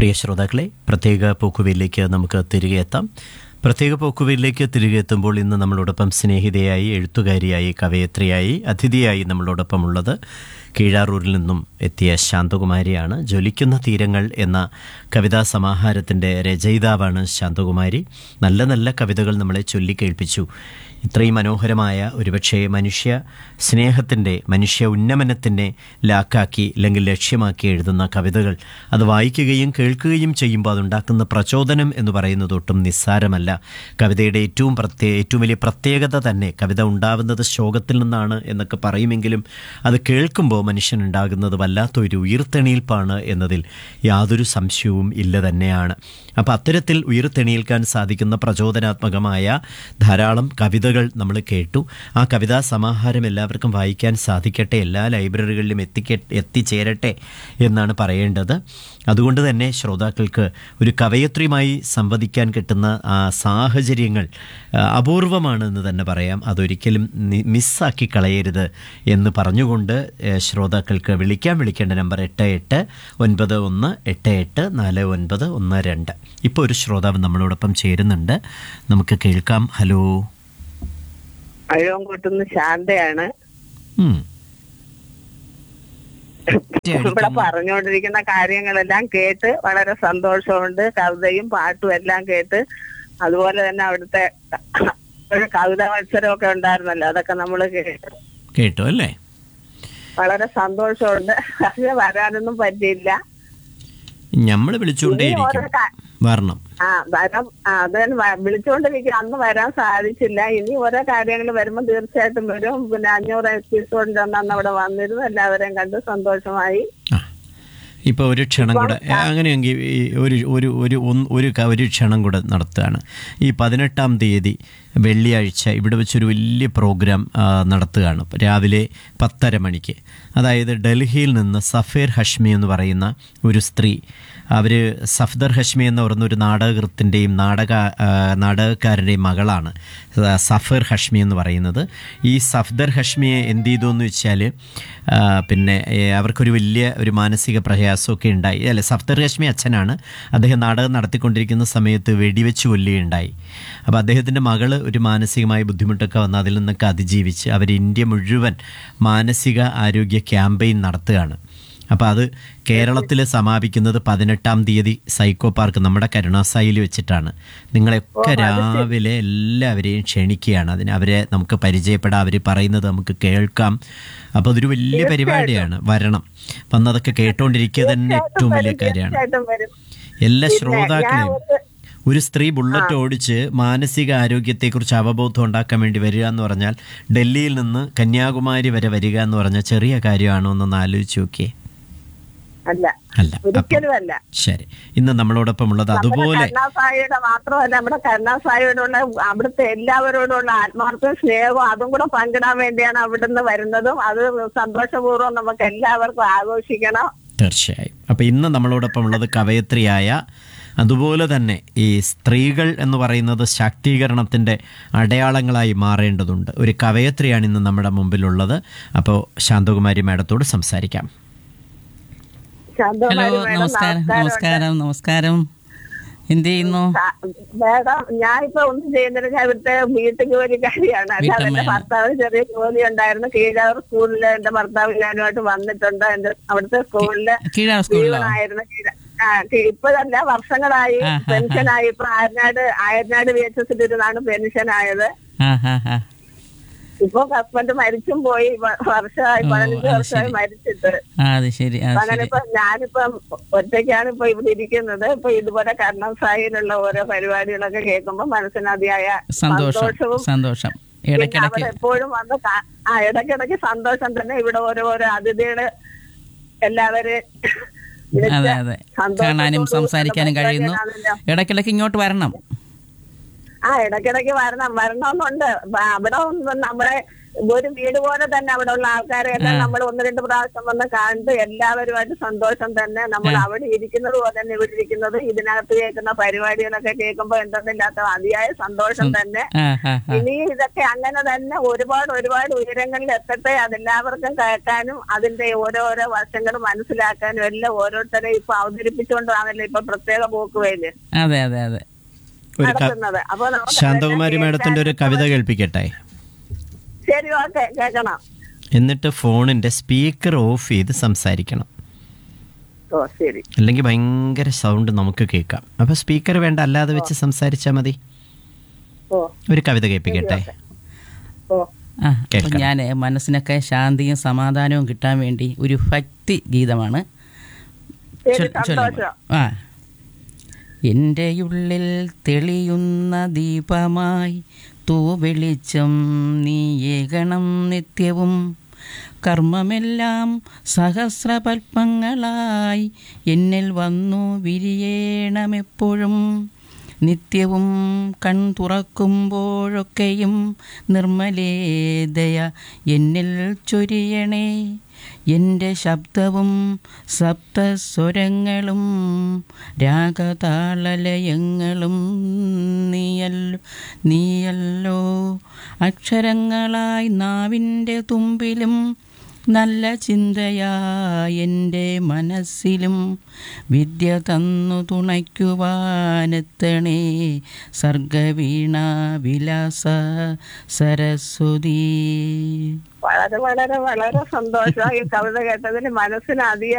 പ്രിയ ശ്രോതാക്കളെ പ്രത്യേക പോക്കുവയിലേക്ക് നമുക്ക് തിരികെ എത്താം പ്രത്യേക പോക്കുവയിലേക്ക് തിരികെ എത്തുമ്പോൾ ഇന്ന് നമ്മളോടൊപ്പം സ്നേഹിതയായി എഴുത്തുകാരിയായി കവയത്രിയായി അതിഥിയായി നമ്മളോടൊപ്പം ഉള്ളത് കീഴാറൂരിൽ നിന്നും എത്തിയ ശാന്തകുമാരിയാണ് ജ്വലിക്കുന്ന തീരങ്ങൾ എന്ന കവിതാ സമാഹാരത്തിൻ്റെ രചയിതാവാണ് ശാന്തകുമാരി നല്ല നല്ല കവിതകൾ നമ്മളെ ചൊല്ലിക്കേൾപ്പിച്ചു ഇത്രയും മനോഹരമായ ഒരുപക്ഷെ മനുഷ്യ സ്നേഹത്തിൻ്റെ മനുഷ്യ ഉന്നമനത്തിൻ്റെ ലാക്കാക്കി അല്ലെങ്കിൽ ലക്ഷ്യമാക്കി എഴുതുന്ന കവിതകൾ അത് വായിക്കുകയും കേൾക്കുകയും ചെയ്യുമ്പോൾ അതുണ്ടാക്കുന്ന പ്രചോദനം എന്ന് പറയുന്നത് ഒട്ടും നിസ്സാരമല്ല കവിതയുടെ ഏറ്റവും പ്രത്യേ ഏറ്റവും വലിയ പ്രത്യേകത തന്നെ കവിത ഉണ്ടാവുന്നത് ശോകത്തിൽ നിന്നാണ് എന്നൊക്കെ പറയുമെങ്കിലും അത് കേൾക്കുമ്പോൾ മനുഷ്യനുണ്ടാകുന്നത് വല്ലാത്തൊരു ഉയർത്തെണീൽപ്പാണ് എന്നതിൽ യാതൊരു സംശയവും ഇല്ല തന്നെയാണ് അപ്പോൾ അത്തരത്തിൽ ഉയർത്തെണീൽക്കാൻ സാധിക്കുന്ന പ്രചോദനാത്മകമായ ധാരാളം കവിതകൾ നമ്മൾ കേട്ടു ആ കവിതാ സമാഹാരം എല്ലാവർക്കും വായിക്കാൻ സാധിക്കട്ടെ എല്ലാ ലൈബ്രറികളിലും എത്തിക്ക എത്തിച്ചേരട്ടെ എന്നാണ് പറയേണ്ടത് അതുകൊണ്ട് തന്നെ ശ്രോതാക്കൾക്ക് ഒരു കവയത്രിയുമായി സംവദിക്കാൻ കിട്ടുന്ന ആ സാഹചര്യങ്ങൾ ആ, അപൂർവമാണെന്ന് തന്നെ പറയാം അതൊരിക്കലും നി- മിസ്സാക്കി കളയരുത് എന്ന് പറഞ്ഞുകൊണ്ട് ഏ, ശ്രോതാക്കൾക്ക് വിളിക്കാൻ വിളിക്കേണ്ട നമ്പർ എട്ട് എട്ട് ഒൻപത് ഒന്ന് എട്ട് എട്ട് നാല് ഒൻപത് ഒന്ന് രണ്ട് ഇപ്പോൾ ഒരു ശ്രോതാവ് നമ്മളോടൊപ്പം ചേരുന്നുണ്ട് നമുക്ക് കേൾക്കാം ഹലോ അഴവൻകൂട്ടുന്ന ശാന്തയാണ് ഉം. ഇവിടെ പറഞ്ഞുകൊണ്ടിരിക്കുന്ന കാര്യങ്ങളെല്ലാം കേട്ട് വളരെ സന്തോഷമുണ്ട് കവിതയും പാട്ടും എല്ലാം കേട്ട് അതുപോലെ തന്നെ അവിടുത്തെ ഒരു കവിത മത്സരമൊക്കെ ഉണ്ടായിരുന്നല്ലോ അതൊക്കെ നമ്മൾ കേട്ട് കേട്ടോ അല്ലേ വളരെ സന്തോഷമുണ്ട് പക്ഷെ വരാനൊന്നും പറ്റിയില്ല നമ്മൾ വിളിച്ചുകൊണ്ടേയിരിക്കും ഇനി ഓരോ കാ- വരണം ആ വരാൻ ആ, അത് തന്നെ വ- വിളിച്ചുകൊണ്ടിരിക്കും അന്ന് വരാൻ സാധിച്ചില്ല ഇനി ഓരോ കാര്യങ്ങൾ വരുമ്പോൾ തീർച്ചയായിട്ടും വരും പിന്നെ അഞ്ഞൂറ് എപ്പിസോഡിന്റെ അന്ന് അവിടെ വന്നിരുന്നു എല്ലാവരെയും കണ്ട് സന്തോഷമായി ആ ഇപ്പോൾ ഒരു ക്ഷണം കൂടെ ഏ, അങ്ങനെയെങ്കിൽ ഈ ഒരു ഒരു ഒരു ഒന്ന് ഒരു ക- ഒരു ക്ഷണം കൂടെ നടത്തുകയാണ് ഈ പതിനെട്ടാം തീയതി വെള്ളിയാഴ്ച ഇവിടെ വെച്ചൊരു വലിയ പ്രോഗ്രാം ആ, നടത്തുകയാണ് രാവിലെ പത്തര മണിക്ക് അതായത് ഡൽഹിയിൽ നിന്ന് സഫേർ ഹഷ്മി എന്ന് പറയുന്ന ഒരു സ്ത്രീ അവർ സഫ്ദർ ഹഷ്മി എന്ന് പറയുന്ന ഒരു നാടകകൃത്തിൻ്റെയും നാടക ആ, നാടകക്കാരൻ്റെയും മകളാണ് സ- സഫർ ഹഷ്മി എന്ന് പറയുന്നത് ഈ സഫ്ദർ ഹഷ്മിയെ എന്ത് ചെയ്തു എന്ന് വെച്ചാൽ ആ, പിന്നെ ഏ, അവർക്കൊരു വലിയ ഒരു മാനസിക പ്രയാസമൊക്കെ ഉണ്ടായി അല്ലെ സഫ്ദർ ഹഷ്മി അച്ഛനാണ് അദ്ദേഹം നാടകം നടത്തിക്കൊണ്ടിരിക്കുന്ന സമയത്ത് വെടിവെച്ച് കൊല്ലുകയുണ്ടായി അപ്പോൾ അദ്ദേഹത്തിൻ്റെ മകള് ഒരു മാനസികമായ ബുദ്ധിമുട്ടൊക്കെ വന്ന് അതിൽ നിന്നൊക്കെ അതിജീവിച്ച് അവർ ഇന്ത്യ മുഴുവൻ മാനസിക ആരോഗ്യ ക്യാമ്പയിൻ നടത്തുകയാണ് അപ്പോൾ അത് കേരളത്തിൽ സമാപിക്കുന്നത് പതിനെട്ടാം തീയതി സൈക്കോ പാർക്ക് നമ്മുടെ കരുണാസായിൽ വെച്ചിട്ടാണ് നിങ്ങളെയൊക്കെ രാവിലെ എല്ലാവരെയും ക്ഷണിക്കുകയാണ് അതിന് അവരെ നമുക്ക് പരിചയപ്പെടാം അവർ പറയുന്നത് നമുക്ക് കേൾക്കാം അപ്പോൾ അതൊരു വലിയ പരിപാടിയാണ് വരണം വന്നതൊക്കെ കേട്ടോണ്ടിരിക്കുക തന്നെ ഏറ്റവും വലിയ കാര്യമാണ് തീർച്ചയായിട്ടും വരും എല്ലാ പിന്നെ ശ്രോതാക്കളെയും ഞാൻ ഒരു- ഒരു സ്ത്രീ ബുള്ളറ്റ് ഓടിച്ച് മാനസിക ആരോഗ്യത്തെക്കുറിച്ച് അവബോധം ഉണ്ടാക്കാൻ വേണ്ടി വരിക എന്ന് പറഞ്ഞാൽ ഡൽഹിയിൽ നിന്ന് കന്യാകുമാരി വരെ വരിക എന്ന് പറഞ്ഞാൽ ചെറിയ കാര്യമാണോ എന്നൊന്ന് ആലോചിച്ച് നോക്കിയേ അല്ല അല്ല അപ്പം ഒരിക്കലും അല്ല ശരി ഇന്ന് നമ്മളോടൊപ്പം ഉള്ളത് അതുപോലെ കരുണാസായിയുടെ മാത്രമല്ല നമ്മുടെ കരുണാസായിയോടുള്ള അവിടുത്തെ എല്ലാവരോടുള്ള ആത്മാർത്ഥവും സ്നേഹവും അതും കൂടെ പങ്കിടാൻ വേണ്ടിയാണ് അവിടുന്ന് വരുന്നതും അത് സന്തോഷപൂർവ്വം നമുക്ക് എല്ലാവർക്കും ആഘോഷിക്കണം തീർച്ചയായും അപ്പോൾ ഇന്ന് നമ്മളോടൊപ്പം ഉള്ളത് കവയത്രിയായ അതുപോലെ തന്നെ ഈ സ്ത്രീകൾ എന്ന് പറയുന്നത് ശാക്തീകരണത്തിൻ്റെ അടയാളങ്ങളായി മാറേണ്ടതുണ്ട് ഒരു കവയത്രിയാണ് ഇന്ന് നമ്മുടെ മുമ്പിലുള്ളത് അപ്പോൾ ശാന്തകുമാരി മാഡത്തോട് സംസാരിക്കാം ഹലോ ശാന്തകുമാരി മേഡം നമസ്കാരം നമസ്കാരം നമസ്കാരം എന്ത് ചെയ്യുന്നു മേഡം ഞാൻ ഇപ്പൊ ഒന്നും ചെയ്യുന്നില്ല ഞാൻ ഇവിടുത്തെ വീട്ടു ജോലിക്കാരിയാണ് അല്ലാതെ എന്റെ വീട്ടമ്മയാണ്. ഭർത്താവിന് ചെറിയ ജോലി ഉണ്ടായിരുന്നു കീഴാവൂർ സ്കൂളില് എന്റെ ഭർത്താവ് ഞാനുമായിട്ട് വന്നിട്ടുണ്ട് എന്റെ അവിടുത്തെ സ്കൂളില് കീഴാർ സ്കൂളിലോ ജീവനായിരുന്നു കീഴ- ആ, കീ- ഇപ്പോഴല്ല വർഷങ്ങളായി ആ, ആ, ആ. പെൻഷനായി ഇപ്പൊ Ayanad Ayanad V H S ഇരുന്നാണ് പെൻഷൻ ആയത് ആ ഹാ ഹാ ഇപ്പൊ ഹസ്ബൻഡ് മരിച്ചും പോയി വ- വർഷമായി ഓ, പതിനഞ്ച് അത് വർഷമായി ശരി. മരിച്ചിട്ട് ആ അത് ശരി അത് അങ്ങനെ ശരി ഇപ്പൊ ഞാനിപ്പം ഒറ്റയ്ക്കാണ് ഇപ്പൊ ഇവിടെ ഇരിക്കുന്നത് ഇപ്പൊ ഇതുപോലെ കർണസായിലുള്ള ഓരോ പരിപാടികളൊക്കെ കേൾക്കുമ്പോ മനസ്സിന് അതിയായ സന്തോഷം സന്തോഷവും സന്തോഷം പിന്നെ ഇടയ്ക്കിടയ്ക്ക് അവിടെ എപ്പോഴും വന്ന് കാ- ആ ഇടയ്ക്കിടയ്ക്ക് സന്തോഷം തന്നെ ഇവിടെ ഓരോ ഓരോ അതിഥികള് എല്ലാവരും വിളിച്ച് അതെ അതെ സന്തോഷത്തോടുകൂടി കാണാനും സംസാരിക്കാനും കഴിയുന്നു ആണല്ലോ. ഇടയ്ക്കിടയ്ക്ക് ഇങ്ങോട്ട് വരണം ആ ഇടയ്ക്കിടയ്ക്ക് വരണം വരണമെന്നുണ്ട് അപ്പൊ അവിടെ ഒന്ന് നമ്മുടെ ഒരു വീട് പോലെ തന്നെ അവിടെ ഉള്ള ആൾക്കാരെ എല്ലാം നമ്മൾ ഒന്ന് രണ്ട് പ്രാവശ്യം വന്ന് കണ്ട് എല്ലാവരുമായിട്ട് സന്തോഷം തന്നെ നമ്മൾ അവിടെ ഇരിക്കുന്നത് പോലെ തന്നെ ഇവിടെ ഇരിക്കുന്നത് ഇതിനകത്ത് കേൾക്കുന്ന പരിപാടികളൊക്കെ കേൾക്കുമ്പോ എന്തെന്നില്ലാത്ത അതിയായ സന്തോഷം തന്നെ ആ ആ ആ ഇനി ഇതൊക്കെ അങ്ങനെ തന്നെ ഒരുപാട് ഒരുപാട് ഉയരങ്ങളിൽ എത്തട്ടെ അതെല്ലാവർക്കും കേൾക്കാനും അതിന്റെ ഓരോരോ വശങ്ങൾ മനസ്സിലാക്കാനും എല്ലാം ഓരോരുത്തരെ ഇപ്പൊ അവതരിപ്പിച്ചുകൊണ്ടാണല്ലോ ഇപ്പൊ പ്രത്യേക പോക്കുവയില് അതെ അതെ അതെ ഒരു ക- നടത്തുന്നത് അപ്പൊ നമുക്ക് ശാന്തകുമാരി അതെല്ലാം മാഡത്തിന്റെ ഒരു കവിത കേൾപ്പിക്കട്ടെ ശരി ഓക്കെ കേൾക്കണം എന്നിട്ട് ഫോണിന്റെ സ്പീക്കർ ഓഫ് ചെയ്ത് സംസാരിക്കണം ഓ ശരി അല്ലെങ്കിൽ ഭയങ്കര സൗണ്ട് നമുക്ക് കേൾക്കാം അപ്പൊ സ്പീക്കർ വേണ്ട അല്ലാതെ വെച്ച് സംസാരിച്ചാൽ മതി ഓ ഒരു കവിത കേൾപ്പിക്കട്ടെ ഓ ആ അപ്പം കേൾക്കാം. ഞാൻ മനസ്സിനൊക്കെ ശാന്തിയും സമാധാനവും കിട്ടാൻ വേണ്ടി ഒരു ഭക്തി ഗീതമാണ് ശരി ചൊൽ- ചൊല്ലുമ്പോൾ. സന്തോഷം ആ എൻ്റെ ഉള്ളിൽ തെളിയുന്ന ദീപമായി തൂവെളിച്ചം നീയേകണം നിത്യവും കർമ്മമെല്ലാം സഹസ്രപൽപ്പങ്ങളായി എന്നിൽ വന്നു വിരിയേണമെപ്പോഴും നിത്യവും കൺ തുറക്കുമ്പോഴൊക്കെയും നിർമ്മലേദയ എന്നിൽ ചൊരിയണേ എൻ്റെ ശബ്ദവും സപ്തസ്വരങ്ങളും രാഗതാളലയങ്ങളും നീയല്ലോ നീയല്ലോ അക്ഷരങ്ങളായി നാവിൻ്റെ തുമ്പിലും നല്ല ചിന്തയാ എൻ്റെ മനസ്സിലും വിദ്യ തന്നു തുണയ്ക്കുവാനെത്തണേ സർഗവീണ വിലാസ സരസ്വതി വളരെ വളരെ വളരെ സന്തോഷം ഈ കവിത കേട്ടതിന് മനസ്സിന് അധികം